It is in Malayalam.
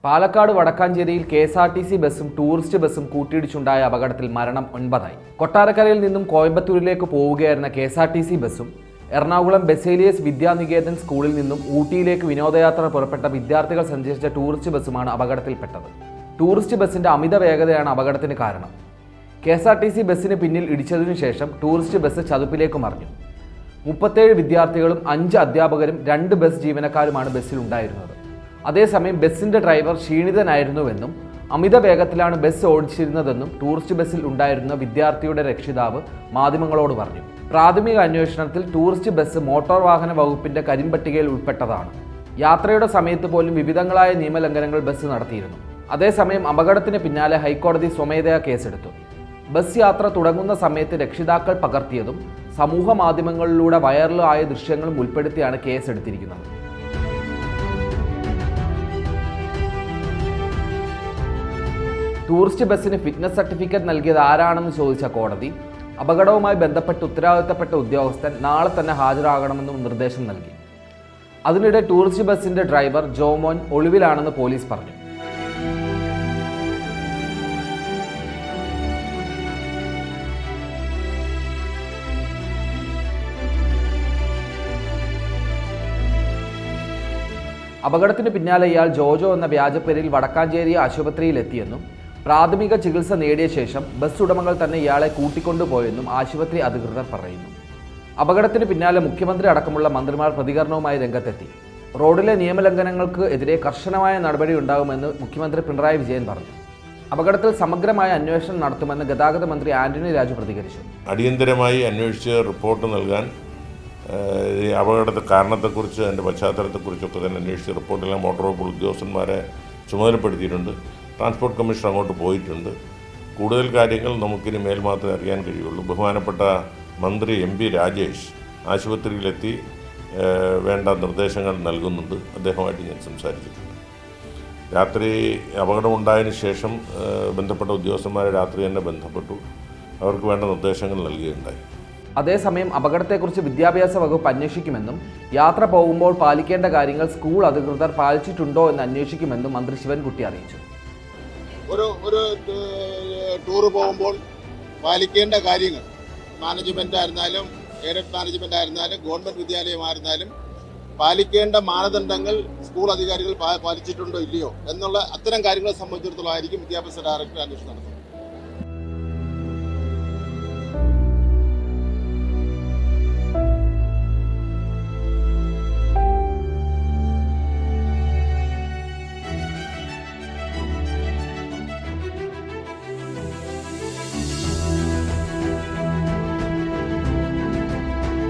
പാലക്കാട് വടക്കാഞ്ചേരിയിൽ K S R T C ബസ്സും ടൂറിസ്റ്റ് ബസ്സും കൂട്ടിയിടിച്ചുണ്ടായ അപകടത്തിൽ മരണം ഒൻപതായി കൊട്ടാരക്കരയിൽ നിന്നും കോയമ്പത്തൂരിലേക്ക് പോവുകയായിരുന്ന K S R T C ബസ്സും എറണാകുളം ബെസേലിയസ് വിദ്യാനികേതൻ സ്കൂളിൽ നിന്നും ഊട്ടിയിലേക്ക് വിനോദയാത്ര പുറപ്പെട്ട വിദ്യാർത്ഥികൾ സഞ്ചരിച്ച ടൂറിസ്റ്റ് ബസ്സുമാണ് അപകടത്തിൽപ്പെട്ടത് ടൂറിസ്റ്റ് ബസ്സിന്റെ അമിത വേഗതയാണ് അപകടത്തിന് കാരണം K S R T C ബസ്സിന് പിന്നിൽ ഇടിച്ചതിനു ശേഷം ടൂറിസ്റ്റ് ബസ് ചതുപ്പിലേക്ക് മറിഞ്ഞു മുപ്പത്തേഴ് വിദ്യാർത്ഥികളും അഞ്ച് അധ്യാപകരും രണ്ട് ബസ് ജീവനക്കാരുമാണ് ബസ്സിൽ ഉണ്ടായിരുന്നത് അതേസമയം ബസ്സിന്റെ ഡ്രൈവർ ക്ഷീണിതനായിരുന്നുവെന്നും അമിത വേഗത്തിലാണ് ബസ് ഓടിച്ചിരുന്നതെന്നും ടൂറിസ്റ്റ് ബസ്സിൽ ഉണ്ടായിരുന്ന വിദ്യാർത്ഥിയുടെ രക്ഷിതാവ് മാധ്യമങ്ങളോട് പറഞ്ഞു പ്രാഥമിക അന്വേഷണത്തിൽ ടൂറിസ്റ്റ് ബസ് മോട്ടോർ വാഹന വകുപ്പിന്റെ കരിമ്പട്ടികയിൽ ഉൾപ്പെട്ടതാണ് യാത്രയുടെ സമയത്ത് പോലും വിവിധങ്ങളായ നിയമലംഘനങ്ങൾ ബസ് നടത്തിയിരുന്നു അതേസമയം അപകടത്തിന് പിന്നാലെ ഹൈക്കോടതി സ്വമേധയാ കേസെടുത്തു ബസ് യാത്ര തുടങ്ങുന്ന സമയത്ത് രക്ഷിതാക്കൾ പകർത്തിയതും സമൂഹ മാധ്യമങ്ങളിലൂടെ വൈറലായ ദൃശ്യങ്ങളും ഉൾപ്പെടുത്തിയാണ് കേസെടുത്തിരിക്കുന്നത് ടൂറിസ്റ്റ് ബസ്സിന് ഫിറ്റ്നസ് സർട്ടിഫിക്കറ്റ് നൽകിയത് ആരാണെന്ന് ചോദിച്ച കോടതി അപകടവുമായി ബന്ധപ്പെട്ട് ഉത്തരവാദിത്തപ്പെട്ട ഉദ്യോഗസ്ഥൻ നാളെ തന്നെ ഹാജരാകണമെന്നും നിർദ്ദേശം നൽകി അതിനിടെ ടൂറിസ്റ്റ് ബസ്സിന്റെ ഡ്രൈവർ ജോമോൻ ഒളിവിലാണെന്ന് പോലീസ് പറഞ്ഞു അപകടത്തിന് പിന്നാലെ ഇയാൾ ജോജോ എന്ന വ്യാജപ്പേരിൽ വടക്കാഞ്ചേരി ആശുപത്രിയിലെത്തിയെന്നും പ്രാഥമിക ചികിത്സ നേടിയ ശേഷം ബസ് ഉടമകൾ തന്നെ ഇയാളെ കൂട്ടിക്കൊണ്ടുപോയെന്നും ആശുപത്രി അധികൃതർ പറയുന്നു അപകടത്തിന് പിന്നാലെ മുഖ്യമന്ത്രി അടക്കമുള്ള മന്ത്രിമാർ പ്രതികരണവുമായി രംഗത്തെത്തി റോഡിലെ നിയമലംഘനങ്ങൾക്ക് എതിരെ കർശനമായ നടപടി ഉണ്ടാകുമെന്ന് മുഖ്യമന്ത്രി പിണറായി വിജയൻ പറഞ്ഞു അപകടത്തിൽ സമഗ്രമായ അന്വേഷണം നടത്തുമെന്ന് ഗതാഗത മന്ത്രി ആന്റണി രാജു പ്രതികരിച്ചു അടിയന്തരമായി അന്വേഷിച്ച് റിപ്പോർട്ട് നൽകാൻ ഏഹ്, ഈ അപകടത്തെ കാരണത്തെക്കുറിച്ച് അതിൻ്റെ പശ്ചാത്തലത്തെക്കുറിച്ചൊക്കെ തന്നെ അന്വേഷിച്ച് റിപ്പോർട്ടെല്ലാം മോട്ടോർ വകുപ്പ് ഉദ്യോഗസ്ഥന്മാരെ ചുമതലപ്പെടുത്തിയിട്ടുണ്ട് ട്രാൻസ്പോർട്ട് കമ്മീഷൻ അങ്ങോട്ട് പോയിട്ടുണ്ട് കൂടുതൽ കാര്യങ്ങൾ നമുക്കിനി മേൽ മാത്രമേ അറിയാൻ കഴിയുള്ളൂ ബഹുമാനപ്പെട്ട മന്ത്രി എം പി രാജേഷ് ആശുപത്രിയിലെത്തി ഏഹ്, വേണ്ട നിർദ്ദേശങ്ങൾ നൽകുന്നുണ്ട് അദ്ദേഹമായിട്ട് ഞാൻ സംസാരിച്ചിട്ടുണ്ട് രാത്രി അപകടമുണ്ടായതിനു ശേഷം ഏഹ്, ബന്ധപ്പെട്ട ഉദ്യോഗസ്ഥന്മാരെ രാത്രി തന്നെ ബന്ധപ്പെട്ടു അവർക്ക് വേണ്ട നിർദ്ദേശങ്ങൾ നൽകുകയുണ്ടായി അതേസമയം അപകടത്തെക്കുറിച്ച് വിദ്യാഭ്യാസ വകുപ്പ് അന്വേഷിക്കുമെന്നും യാത്ര പോകുമ്പോൾ പാലിക്കേണ്ട കാര്യങ്ങൾ സ്കൂൾ അധികൃതർ പാലിച്ചിട്ടുണ്ടോ എന്ന് അന്വേഷിക്കുമെന്നും മന്ത്രി ശിവൻകുട്ടി അറിയിച്ചു ഒരു ഒരു ടൂറ് പോകുമ്പോൾ പാലിക്കേണ്ട കാര്യങ്ങൾ മാനേജ്മെന്റ് ആയിരുന്നാലും എയ്ഡഡ് മാനേജ്മെന്റ് ആയിരുന്നാലും ഗവൺമെന്റ് വിദ്യാലയമായിരുന്നാലും പാലിക്കേണ്ട മാനദണ്ഡങ്ങൾ സ്കൂൾ അധികാരികൾ പാ- പാലിച്ചിട്ടുണ്ടോ ഇല്ലയോ എന്നുള്ള അത്തരം കാര്യങ്ങളെ സംബന്ധിച്ചിടത്തോളം ആയിരിക്കും വിദ്യാഭ്യാസ ഡയറക്ടർ അന്വേഷണം നടത്തുന്നത്